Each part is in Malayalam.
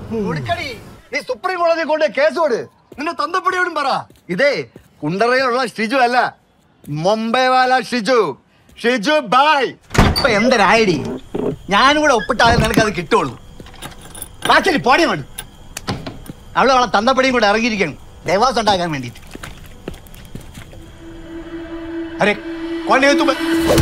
കൊടുക്കടി നീ സുപ്രീം കോടതി കൊണ്ട് കേസ് കൊടു നിന്നെ തന്തപ്പടിയോടും പറ ഇതേ കുണ്ടറയിലുള്ള ഷിജു അല്ല മുംബൈ വാല ഷിജു ഷിജു ബായ് ഇപ്പൊ എന്തരായടി ഞാനും കൂടെ ഒപ്പിട്ടാൽ നിനക്ക് അത് കിട്ടുള്ളൂ ബാക്കി പോടി വേണ്ട അവള് അവളെ തന്തപ്പടിയും കൂടെ ഇറങ്ങിയിരിക്കണം ദേവാസം ഉണ്ടാക്കാൻ വേണ്ടിട്ട് അരെ കൊണ്ടേ തുമ്പ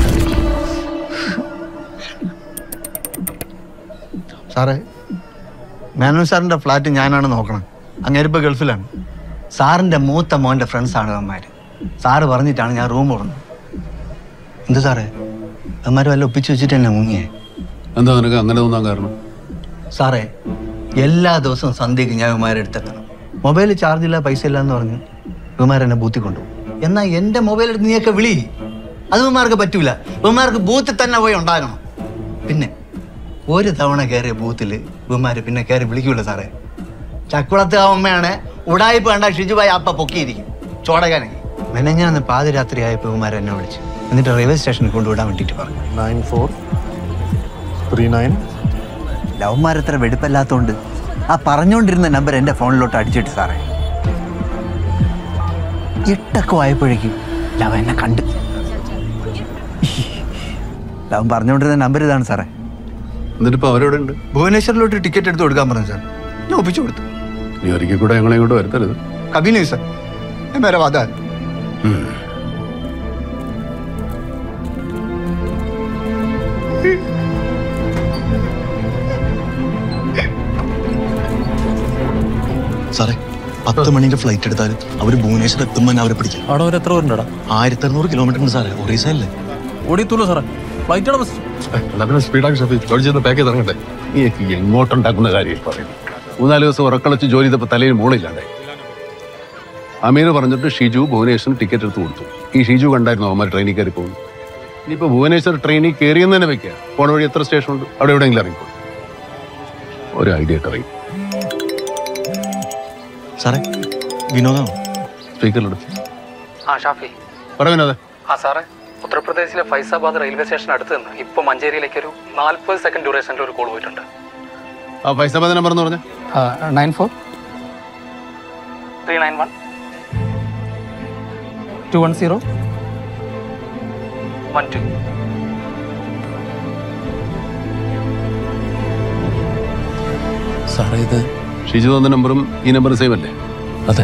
സാറേ മേനോൻ സാറിന്റെ ഫ്ലാറ്റ് ഞാനാണ് നോക്കണം അങ്ങേരിപ്പോ ഗൾഫിലാണ് സാറിന്റെ മൂത്ത മോന്റെ ഫ്രണ്ട്സാണ് അവന്മാര് സാറ് പറഞ്ഞിട്ടാണ് ഞാൻ റൂം തുറന്നത് എന്ത് സാറേ അവന്മാര് വല്ല ഒപ്പിച്ചു വെച്ചിട്ട് തന്നെ മുങ്ങിയേ എന്താ നിനക്ക് അങ്ങനെ തോന്നാൻ കാരണം സാറേ എല്ലാ ദിവസവും സന്ധ്യക്ക് ഞാൻ ഇവന്മാരെ എടുത്തെത്തണം മൊബൈൽ ചാർജ് ഇല്ല പൈസ ഇല്ല എന്ന് പറഞ്ഞ് ഇവന്മാർ എന്നെ ബൂത്തിൽ കൊണ്ടുപോകും എന്നാൽ എൻ്റെ മൊബൈൽ എടുത്ത് നീയൊക്കെ വിളി അത് ഇവന്മാർക്ക് പറ്റൂല ഇവന്മാർക്ക് ബൂത്തിൽ തന്നെ പോയി ഉണ്ടാകണം പിന്നെ ഒരു തവണ കയറിയ ബൂത്തിൽ ഇവന്മാർ പിന്നെ കയറി വിളിക്കൂല സാറേ ചക്കുളത്ത് അമ്മയാണ് ഉടായിപ്പ് കണ്ട ഷിജുബായി അപ്പ പൊക്കിയിരിക്കും ചോടകാനെ മെനഞ്ഞാന്ന് പാതിരാത്രി ആയപ്പോൾ ഇവന്മാർ എന്നെ വിളിച്ചു എന്നിട്ട് റെയിൽവേ സ്റ്റേഷനിൽ കൊണ്ടുവിടാൻ വേണ്ടിയിട്ട് പറഞ്ഞു നയൻ ഫോർ ത്രീ നയൻ ലവന്മാർ അത്ര വെടുപ്പല്ലാത്തോണ്ട് ആ പറഞ്ഞുകൊണ്ടിരുന്ന നമ്പർ എൻ്റെ ഫോണിലോട്ട് അടിച്ചിട്ട് സാറേ എട്ടൊക്കെ ആയപ്പോഴേക്കും ലവ എന്നെ കണ്ട് ലവൻ പറഞ്ഞുകൊണ്ടിരുന്ന നമ്പർ ഇതാണ് സാറേ എന്നിട്ടിപ്പോ അവരെവിടെ ഉണ്ട് ഭുവനേശ്വറിലോട്ട് ടിക്കറ്റ് എടുത്ത് കൊടുക്കാൻ പറഞ്ഞു സാർ ഞാൻ ഒപ്പിച്ചു കൊടുത്തു നീ ഒരിക്കൽ കൂടെ ഞങ്ങളെ ഇങ്ങോട്ട് വരുത്തരുത് कभी नहीं सर ये मेरा वादा है സാറേ പത്ത് മണിന്റെ ഫ്ലൈറ്റ് എടുത്താൽ അവർ ഭുവനേശ്വർ എത്തുമ്പോൾ തന്നെ അവരെ പിടിക്കും അവിടെ വരെ എത്ര പേരുണ്ടടാ ആയിരത്തി അറുന്നൂറ് കിലോമീറ്റർ ഉണ്ട് സാറേ ഒറീസ അല്ലേ ഓടിയെത്തൂല്ലോ സാറേ ഫ്ലൈറ്റാണ് ബസ് എന്നാ പിന്നെ സ്പീഡാക്കി ഷഫി ജോലി ചെയ്യുന്ന പാക്ക് ചെയ്ത് ഇറങ്ങട്ടെ നീ എങ്ങോട്ടുണ്ടാക്കുന്ന കാര്യം പറയും മൂന്നാല് ദിവസം ഉറക്കളച്ച് ജോലി ചെയ്തപ്പോൾ തലയിൽ മൂളില്ലാണ്ടേ അമീർ പറഞ്ഞിട്ട് ഷിജു ഭുവനേശ്വറിന് ടിക്കറ്റ് എടുത്ത് കൊടുത്തു ഈ ഷിജു കണ്ടായിരുന്നു അവന്മാർ ട്രെയിനിൽ കയറി പോകുന്നു ഇനിയിപ്പോൾ ഭുവനേശ്വർ ട്രെയിനിൽ കയറിയെന്ന് തന്നെ വെക്കുക പോണ വഴി എത്ര സ്റ്റേഷൻ ഉണ്ട് അവിടെ എവിടെയെങ്കിലും ഇറങ്ങിക്കോ ഒരു ഐഡിയ ഒക്കെ അറിയും സാറേ വിനോദാണോ സ്പീക്കറിലെടുത്ത് ആ ഷാഫി പറ വിനോദേ ആ സാറേ ഉത്തർപ്രദേശിലെ ഫൈസാബാദ് റെയിൽവേ സ്റ്റേഷൻ അടുത്ത് നിന്ന് ഇപ്പോൾ മഞ്ചേരിയിലേക്ക് ഒരു നാൽപ്പത് സെക്കൻഡ് ഡ്യൂറേഷനിൽ ഒരു കോൾ പോയിട്ടുണ്ട് ആ പൈസ നമ്പർ എന്ന് പറഞ്ഞേ nine four three nine one two one zero one two സാറേ ഇത് ഷിജു തന്ന നമ്പറും ഈ നമ്പർ സെയിം അല്ലേ അതെ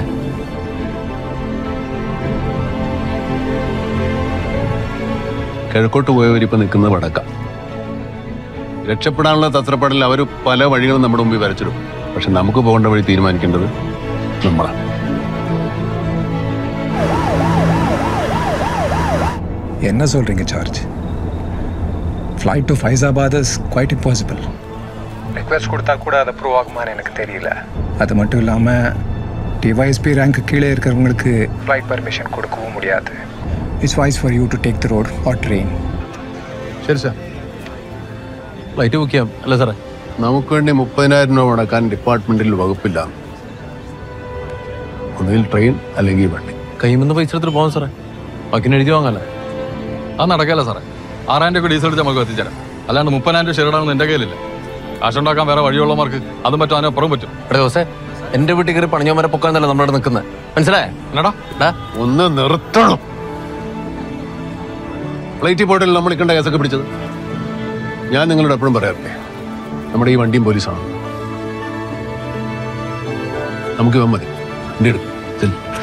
കിഴക്കോട്ട് പോയവരിപ്പോൾ നിൽക്കുന്നത് വടക്ക രക്ഷപ്പെടാനുള്ള തത്രപ്പാടിൽ അവർ പല വഴികളും നമ്മുടെ മുമ്പിൽ വരച്ചിടും പക്ഷെ നമുക്ക് പോകേണ്ട വഴി തീരുമാനിക്കേണ്ടത് നമ്മളാണ് என்ன சொல்கிறீங்க charge flight to Faizabad is quite impossible request கொடுத்தா கூட அது ப்ரூவ் ஆகுமான்னு எனக்கு தெரியல அது மட்டும் இல்லாமல் டிவைஎஸ்பி ரேங்க் கீழே இருக்கிறவங்களுக்கு ஃப்ளைட் பர்மிஷன் கொடுக்கவும் முடியாது it's wise for you to take the road or train ശരി സാർ ഫ്ലൈറ്റ് ബുക്ക് ചെയ്യാം അല്ല സാറേ നമുക്ക് വേണ്ടി മുപ്പതിനായിരം രൂപ മുടക്കാൻ ഡിപ്പാർട്ട്മെന്റിൽ വകുപ്പില്ല ഒന്നുകിൽ ട്രെയിൻ അല്ലെങ്കിൽ വണ്ടി കയ്യിൽ നിന്ന് പൈസ എടുത്തിട്ട് പോകാം സാറേ ബാക്കിന് എഴുതി വാങ്ങാല്ലേ അത് നടക്കല്ല സാറേ ആറായിരം രൂപ ഡീസൽ അടിച്ച് നമുക്ക് എത്തിച്ചേരാം അല്ലാണ്ട് മുപ്പതിനായിരം രൂപ ഷെയർഡാണെന്ന് എൻ്റെ കയ്യിലില്ല കാശുണ്ടാക്കാൻ വേറെ വഴിയുള്ളവർക്ക് അതും പറ്റും അതിനപ്പുറം പറ്റും എടാ ദിവസേ എന്റെ വീട്ടിൽ കയറി പണിഞ്ഞോ വരെ പൊക്കാന്നല്ല നമ്മളവിടെ നിൽക്കുന്നത് മനസ്സിലായേ എന്നടാ ഡാ ഒന്ന് നിർത്തണം ഫ്ലൈറ്റ് പോയിട്ടല്ല നമ്മൾ ഇക്കണ്ട കേസൊക്കെ പിടിച്ചത് ഞാൻ നിങ്ങളോട് എപ്പോഴും പറയാറില്ലേ നമ്മുടെ ഈ വണ്ടിയും പോലീസാണ് നമുക്ക് ഇവൻ മതി വണ്ടി എടുക്കും ചെല്ല്.